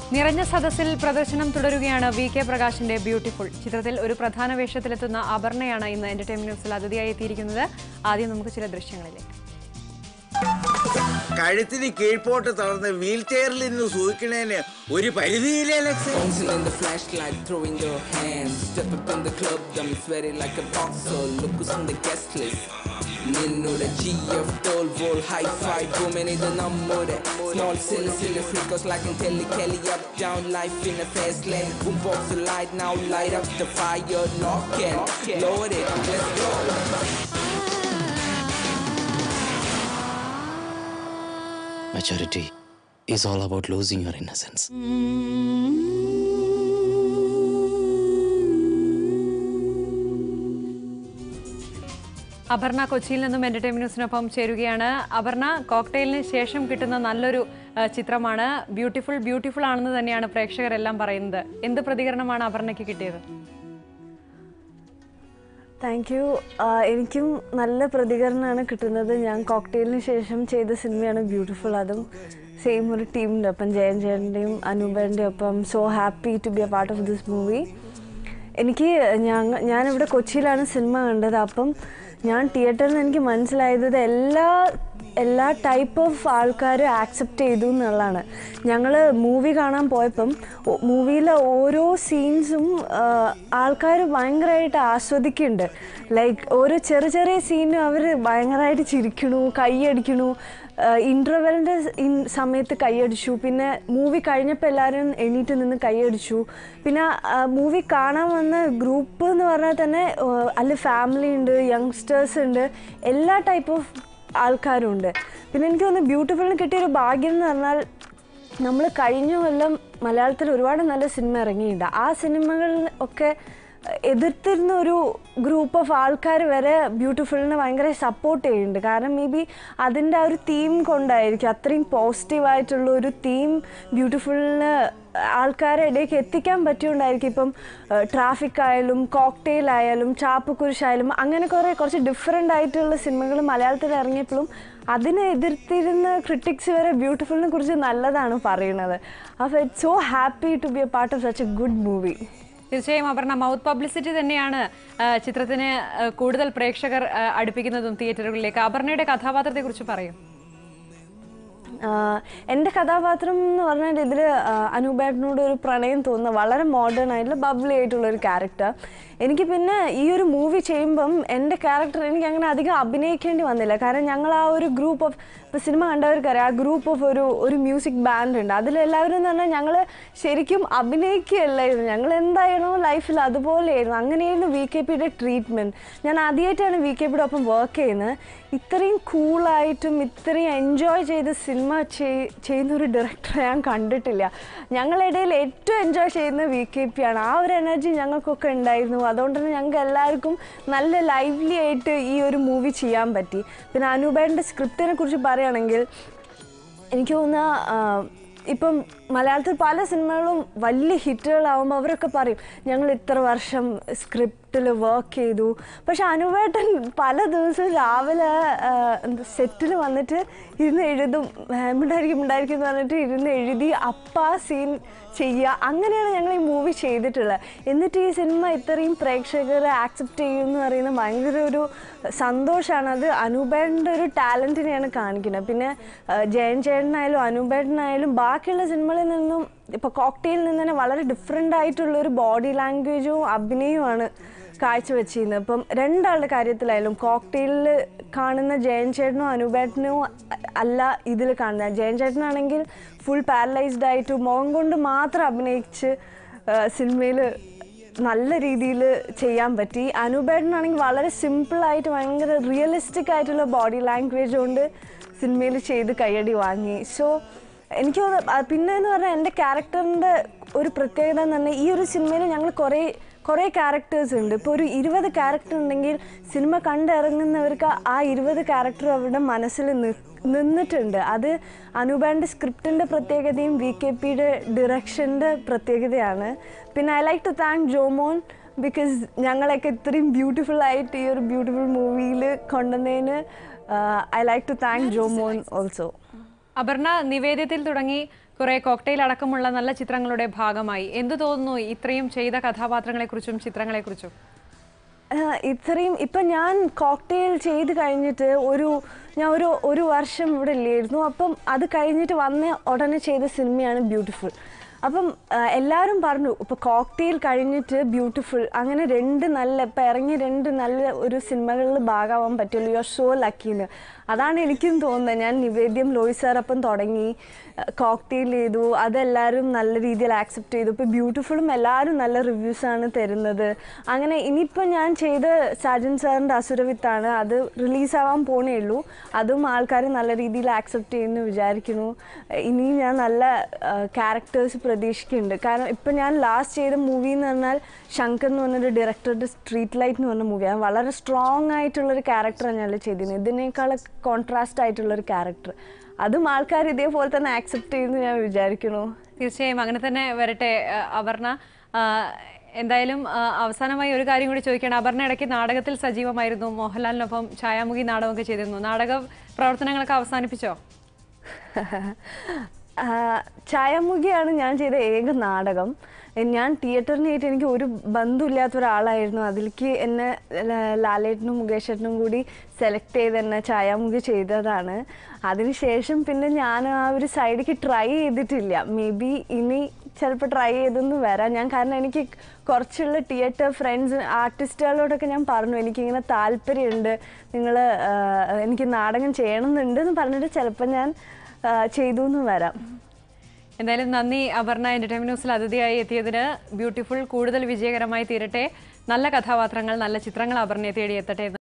നിറഞ്ഞ സദസ്സിൽ പ്രദർശനം തുടരുകയാണ് വി കെ പ്രകാശിന്റെ ബ്യൂട്ടിഫുൾ ചിത്രത്തിൽ ഒരു പ്രധാന വേഷത്തിലെത്തുന്ന അപർണയാണ് ഇന്ന് എന്റർടൈൻമെന്റ് ന്യൂസിൽ അതിഥിയായി എത്തിയിരിക്കുന്നത് ആദ്യം നമുക്ക് ചില ദൃശ്യങ്ങളിലേക്ക് കഴുത്തിന് കീഴ്പോട്ട് തളർന്ന് വീൽ ചെയറിൽ നിന്ന് സൂക്ഷിക്കണേന് ഒരു പരിധിയില്ലേ ലക്ഷ്യം Bouncing in the flashlight, throwing their hands. Step up in the club, them sweaty like a boxer. Look who's on the guest list. നിന്നോട് G F tall wall hi fi woman ഇത് നമ്മുടെ small silly silly freakos like telly Kelly up down life in a face ലെൻ boom box light now light up the fire lock and load it let's go Maturity is all about losing your innocence. Aparna കൊച്ചിയിൽ നിന്നും entertainment ന്യൂസിനൊപ്പം ചേരുകയാണ് അപർണ കോക്ടെയിലിന് ശേഷം കിട്ടുന്ന നല്ലൊരു ആ, ചിത്രമാണ് beautiful beautiful ആണെന്ന് തന്നെയാണ് പ്രേക്ഷകരെല്ലാം പറയുന്നത് എന്ത് പ്രതികരണമാണ് അപർണയ്ക്ക് കിട്ടിയത് താങ്ക് യു എനിക്കും നല്ല പ്രതികരണമാണ് കിട്ടുന്നത് ഞാൻ കോക്ടെയിലിന് ശേഷം ചെയ്ത സിനിമയാണ് ബ്യൂട്ടിഫുൾ അതും സെയിം ഒരു ടീമിൻ്റെ ഒപ്പം ജയൻ ജയൻ്റെയും അനൂപേൻ്റെയും ഒപ്പം so happy to be a part of this movie എനിക്ക് ഞങ്ങ ഞാനിവിടെ കൊച്ചിയിലാണ് സിനിമ കണ്ടത് അപ്പം ഞാൻ തിയേറ്ററിൽ നിന്ന് എനിക്ക് മനസ്സിലായത് ഇത് എല്ലാ എല്ലാ ടൈപ്പ് ഓഫ് ആൾക്കാർ ആക്സെപ്റ്റ് ചെയ്തു എന്നുള്ളതാണ് ഞങ്ങൾ മൂവി കാണാൻ പോയപ്പം മൂവിയിലെ ഓരോ സീൻസും ആൾക്കാർ ഭയങ്കരമായിട്ട് ആസ്വദിക്കുന്നുണ്ട് ലൈക്ക് ഓരോ ചെറിയ ചെറിയ സീനും അവർ ഭയങ്കരമായിട്ട് ചിരിക്കണു കൈയടിക്കണു ഇൻ്റർവെലിൻ്റെ സമയത്ത് കൈയടിച്ചു പിന്നെ മൂവി കഴിഞ്ഞപ്പോൾ എല്ലാവരും എണീറ്റ് നിന്ന് കൈയടിച്ചു പിന്നെ മൂവി കാണാൻ വന്ന ഗ്രൂപ്പ് എന്ന് പറഞ്ഞാൽ തന്നെ അതിൽ ഫാമിലി ഉണ്ട് യങ്സ്റ്റേഴ്സ് ഉണ്ട് എല്ലാ ടൈപ്പ് ഓഫ് ആൾക്കാരും ഉണ്ട് പിന്നെ എനിക്ക് തോന്നുന്നു ബ്യൂട്ടിഫുളിന് കിട്ടിയൊരു ഭാഗ്യം എന്ന് പറഞ്ഞാൽ നമ്മൾ കഴിഞ്ഞ കൊല്ലം മലയാളത്തിൽ ഒരുപാട് നല്ല സിനിമ ഇറങ്ങിയിട്ടുണ്ട് ആ സിനിമകളിൽ ഒക്കെ എതിർത്തിരുന്ന ഒരു ഗ്രൂപ്പ് ഓഫ് ആൾക്കാർ വരെ ബ്യൂട്ടിഫുളിനെ ഭയങ്കര സപ്പോർട്ട് ചെയ്യുന്നുണ്ട് കാരണം മേ ബി അതിൻ്റെ ആ ഒരു തീം കൊണ്ടായിരിക്കും അത്രയും പോസിറ്റീവായിട്ടുള്ള ഒരു തീം ബ്യൂട്ടിഫുളിന് ആൾക്കാരെ ഇടയ്ക്ക് എത്തിക്കാൻ പറ്റിയോണ്ടായിരിക്കും ഇപ്പം ട്രാഫിക് ആയാലും കോക്ടെയിൽ ആയാലും ചാപ്പക്കുരിശായാലും അങ്ങനെ കുറേ കുറച്ച് ഡിഫറെൻ്റ് ആയിട്ടുള്ള സിനിമകൾ മലയാളത്തിൽ ഇറങ്ങിയപ്പോഴും അതിനെ എതിർത്തിരുന്ന ക്രിട്ടിക്സ് വരെ ബ്യൂട്ടിഫുളിനെ കുറിച്ച് നല്ലതാണ് പറയുന്നത് അപ്പോൾ it's so happy to be a part of such a good movie തീർച്ചയായും അപർണ മൗത്ത് പബ്ലിസിറ്റി തന്നെയാണ് ആ, ചിത്രത്തിന് ആ, കൂടുതൽ പ്രേക്ഷകർ ആ, അടുപ്പിക്കുന്നതും തിയേറ്ററുകളിലേക്ക് അപർണയുടെ കഥാപാത്രത്തെ കുറിച്ച് പറയും ആഹ് എൻ്റെ കഥാപാത്രം എന്ന് പറഞ്ഞാൽ ഇതിൽ അനൂപേട്ടനോട് ഒരു പ്രണയം തോന്നുന്ന വളരെ മോഡേൺ ആയിട്ടുള്ള ബബ്ലി ആയിട്ടുള്ള ഒരു ക്യാരക്ടർ എനിക്ക് പിന്നെ ഈ ഒരു മൂവി ചെയ്യുമ്പം എൻ്റെ ക്യാരക്ടർ എനിക്ക് അങ്ങനെ അധികം അഭിനയിക്കേണ്ടി വന്നില്ല കാരണം ഞങ്ങൾ ആ ഒരു ഗ്രൂപ്പ് ഓഫ് ഇപ്പോൾ സിനിമ കണ്ടവർക്കറിയാം ആ ഗ്രൂപ്പ് ഓഫ് ഒരു ഒരു മ്യൂസിക് ബാൻഡ് ഉണ്ട് അതിലെല്ലാവരും എന്ന് പറഞ്ഞാൽ ഞങ്ങൾ ശരിക്കും അഭിനയിക്കുകയല്ലായിരുന്നു ഞങ്ങൾ എന്തായാലും ലൈഫിൽ അതുപോലെയായിരുന്നു അങ്ങനെയായിരുന്നു വി കെ പിയുടെ ട്രീറ്റ്മെൻറ്റ് ഞാൻ ആദ്യമായിട്ടാണ് വി കെ പിയുടെ ഒപ്പം വർക്ക് ചെയ്യുന്നത് ഇത്രയും കൂളായിട്ടും ഇത്രയും എൻജോയ് ചെയ്ത് സിനിമ ചെയ്- ചെയ്യുന്ന ഒരു ഡയറക്ടറെ ഞാൻ കണ്ടിട്ടില്ല ഞങ്ങളിടയിൽ ഏറ്റവും എൻജോയ് ചെയ്യുന്ന വി കെ പി ആണ് ആ ഒരു എനർജി ഞങ്ങൾക്കൊക്കെ ഉണ്ടായിരുന്നു അതുകൊണ്ട് തന്നെ ഞങ്ങൾക്ക് എല്ലാവർക്കും നല്ല ലൈവ്ലി ആയിട്ട് ഈ ഒരു മൂവി ചെയ്യാൻ പറ്റി പിന്നെ അനൂപേൻ്റെ സ്ക്രിപ്റ്റിനെ കുറിച്ച് പറയുകയാണെങ്കിൽ എനിക്ക് തോന്നുന്ന ആ, ഇപ്പം മലയാളത്തിൽ പല സിനിമകളും വലിയ ഹിറ്റുകളാവുമ്പോൾ അവരൊക്കെ പറയും ഞങ്ങൾ ഇത്ര വർഷം സ്ക്രിപ്റ്റിൽ വർക്ക് ചെയ്തു പക്ഷെ അനുവേട്ടൻ പല ദിവസവും രാവിലെ സെറ്റിൽ വന്നിട്ട് ഇരുന്ന് എഴുതും ഉണ്ടായിരിക്കും ഉണ്ടായിരിക്കും എന്ന് പറഞ്ഞിട്ട് ഇരുന്ന് എഴുതി അപ്പ സീൻ ചെയ്യുക അങ്ങനെയാണ് ഞങ്ങൾ ഈ മൂവി ചെയ്തിട്ടുള്ളത് എന്നിട്ട് ഈ സിനിമ ഇത്രയും പ്രേക്ഷകരെ ആക്സെപ്റ്റ് ചെയ്യുമെന്ന് പറയുന്നത് ഭയങ്കര ഒരു സന്തോഷമാണ് അത് അനൂപേട്ടൻ്റെ ഒരു ടാലൻറ്റിനെയാണ് കാണിക്കുന്നത് പിന്നെ ആ, ജയൻ ചേട്ടനായാലും അനൂപേട്ടനായാലും ബാക്കിയുള്ള സിനിമകളിൽ നിന്നും ഇപ്പോൾ കോക്ടെയിൽ നിന്ന് തന്നെ വളരെ ഡിഫറെൻ്റ് ആയിട്ടുള്ള ഒരു ബോഡി ലാംഗ്വേജും അഭിനയവുമാണ് കാഴ്ചവെച്ചിരുന്നത് ഇപ്പം രണ്ടാളുടെ കാര്യത്തിലായാലും കോക്ടെയിലിൽ കാണുന്ന ജയൻ ചേട്ടനോ അനൂപേട്ടനോ അല്ല ഇതിൽ കാണുന്നത് ജയൻ ചേട്ടനാണെങ്കിൽ ഫുൾ പാരലൈസ്ഡ് ആയിട്ട് മുഖം കൊണ്ട് മാത്രം അഭിനയിച്ച് സിനിമയിൽ നല്ല രീതിയിൽ ചെയ്യാൻ പറ്റി അനൂപേട്ടനാണെങ്കിൽ വളരെ സിമ്പിളായിട്ട് ഭയങ്കര റിയലിസ്റ്റിക് ആയിട്ടുള്ള ബോഡി ലാംഗ്വേജ് കൊണ്ട് സിനിമയിൽ ചെയ്ത് കയ്യടി വാങ്ങി സോ എനിക്ക് തോന്നുന്നു ആ, പിന്നെ എന്ന് പറഞ്ഞാൽ എൻ്റെ ക്യാരക്ടറിൻ്റെ ഒരു പ്രത്യേകത എന്ന് പറഞ്ഞാൽ ഈ ഒരു സിനിമയിൽ ഞങ്ങൾ കുറേ കുറേ ക്യാരക്ടേഴ്സ് ഉണ്ട് ഇപ്പോൾ ഒരു ഇരുപത് ക്യാരക്ടർ ഉണ്ടെങ്കിൽ സിനിമ കണ്ടിറങ്ങുന്നവർക്ക് ആ ഇരുപത് ക്യാരക്ടർ അവരുടെ മനസ്സിൽ നി നിന്നിട്ടുണ്ട് അത് അനൂപേൻ്റെ സ്ക്രിപ്റ്റിൻ്റെ പ്രത്യേകതയും വി കെ പിയുടെ ഡിറക്ഷൻ്റെ പ്രത്യേകതയാണ് പിന്നെ I like to thank Jomon because ഞങ്ങളൊക്കെ ഇത്രയും ബ്യൂട്ടിഫുൾ ആയിട്ട് ഈ ഒരു ബ്യൂട്ടിഫുൾ മൂവിയിൽ കൊണ്ടുവന്നതിന് I like to thank Jomon also Aparna നിവേദ്യത്തിൽ തുടങ്ങി കുറെ കോക്ടെയിൽ അടക്കമുള്ള നല്ല ചിത്രങ്ങളുടെ ഭാഗമായി എന്തു തോന്നുന്നു ഇത്രയും ചെയ്ത കഥാപാത്രങ്ങളെക്കുറിച്ചും ചിത്രങ്ങളെക്കുറിച്ചും ആഹ് ഇത്രയും ഇപ്പം ഞാൻ കോക്ടെയിൽ ചെയ്ത് കഴിഞ്ഞിട്ട് ഒരു ഞാൻ ഒരു ഒരു വർഷം ഇവിടെ ഇല്ലായിരുന്നു അപ്പം അത് കഴിഞ്ഞിട്ട് വന്ന ഉടനെ ചെയ്ത സിനിമയാണ് ബ്യൂട്ടിഫുൾ അപ്പം ആഹ് എല്ലാവരും പറഞ്ഞു ഇപ്പോൾ കോക്ടെയിൽ കഴിഞ്ഞിട്ട് ബ്യൂട്ടിഫുൾ അങ്ങനെ രണ്ട് നല്ല ഇപ്പം ഇറങ്ങിയ രണ്ട് നല്ല ഒരു സിനിമകളിൽ ഭാഗമാവാൻ പറ്റുള്ളൂ യു ആർ സോ ലക്കിന്ന് അതാണ് എനിക്കും തോന്നുന്നത് ഞാൻ നിവേദ്യം ലോയ് സാർ അപ്പം തുടങ്ങി കോക്ടെയിൽ ചെയ്തു അതെല്ലാവരും നല്ല രീതിയിൽ ആക്സെപ്റ്റ് ചെയ്തു ഇപ്പോൾ ബ്യൂട്ടിഫുള്ളും എല്ലാവരും നല്ല റിവ്യൂസാണ് തരുന്നത് അങ്ങനെ ഇനിയിപ്പോൾ ഞാൻ ചെയ്ത സാജൻ സാറിൻ്റെ അസുരവിത്താണ് അത് റിലീസാവാൻ പോണേ ഉള്ളൂ അതും ആൾക്കാർ നല്ല രീതിയിൽ ആക്സെപ്റ്റ് ചെയ്യുന്നു വിചാരിക്കുന്നു ഇനി ഞാൻ നല്ല ക്യാരക്ടേഴ്സ് പ്രതീക്ഷിക്കുന്നുണ്ട് കാരണം ഇപ്പം ഞാൻ ലാസ്റ്റ് ചെയ്ത മൂവി എന്ന് പറഞ്ഞാൽ ശങ്കർ എന്ന് പറഞ്ഞൊരു ഡയറക്ടറുടെ സ്ട്രീറ്റ് ലൈറ്റ് എന്ന് പറഞ്ഞ മൂവിയാണ് വളരെ സ്ട്രോങ് ആയിട്ടുള്ളൊരു ക്യാരക്ടറാണ് ഞാൻ ചെയ്തിരുന്നത് ഇതിനേക്കാൾ കോൺട്രാസ്റ്റ് ആയിട്ടുള്ളൊരു ക്യാരക്ടർ അതും ആൾക്കാർ ഇതേപോലെ തന്നെ ആക്സെപ്റ്റ് ചെയ്യുന്നു ഞാൻ വിചാരിക്കുന്നു തീർച്ചയായും അങ്ങനെ തന്നെ വരട്ടെ ആ, അപർണ ആ, എന്തായാലും ആ, അവസാനമായി ഒരു കാര്യം കൂടി ചോദിക്കണം അപർണ ഇടയ്ക്ക് നാടകത്തിൽ സജീവമായിരുന്നു മോഹൻലാലിനൊപ്പം ഛായാമുഖി നാടകമൊക്കെ ചെയ്തിരുന്നു നാടക പ്രവർത്തനങ്ങളൊക്കെ അവസാനിപ്പിച്ചോ ആ, ഛായാമുഖിയാണ് ഞാൻ ചെയ്ത ഏക നാടകം ഞാൻ തിയേറ്ററിനായിട്ട് എനിക്ക് ഒരു ബന്ധമില്ലാത്ത ഒരാളായിരുന്നു അതിലേക്ക് എന്നെ ല- ലാലേട്ടനും മുകേഷേട്ടനും കൂടി സെലക്ട് ചെയ്ത് എന്നെ ഛായാമുഖി ചെയ്തതാണ് അതിനുശേഷം പിന്നെ ഞാൻ ആ ഒരു സൈഡിലേക്ക് ട്രൈ ചെയ്തിട്ടില്ല മേ ബി ഇനി ചിലപ്പോൾ ട്രൈ ചെയ്തെന്ന് വരാം ഞാൻ കാരണം എനിക്ക് കുറച്ചുള്ള തിയേറ്റർ ഫ്രണ്ട്സ് ആർട്ടിസ്റ്റുകളോടൊക്കെ ഞാൻ പറഞ്ഞു എനിക്കിങ്ങനെ താല്പര്യമുണ്ട് നിങ്ങൾ എനിക്ക് നാടകം ചെയ്യണമെന്നുണ്ട് എന്ന് പറഞ്ഞിട്ട് ചിലപ്പോൾ ഞാൻ ആ, ചെയ്തു എന്ന് വരാം എന്തായാലും നന്ദി അപർണ എന്റർടൈൻമെന്റ് ന്യൂസിൽ അതിഥിയായി എത്തിയതിന് ബ്യൂട്ടിഫുൾ കൂടുതൽ വിജയകരമായി തീരട്ടെ നല്ല കഥാപാത്രങ്ങൾ നല്ല ചിത്രങ്ങൾ അപർണയെ തേടി എത്തട്ടെ എന്ന്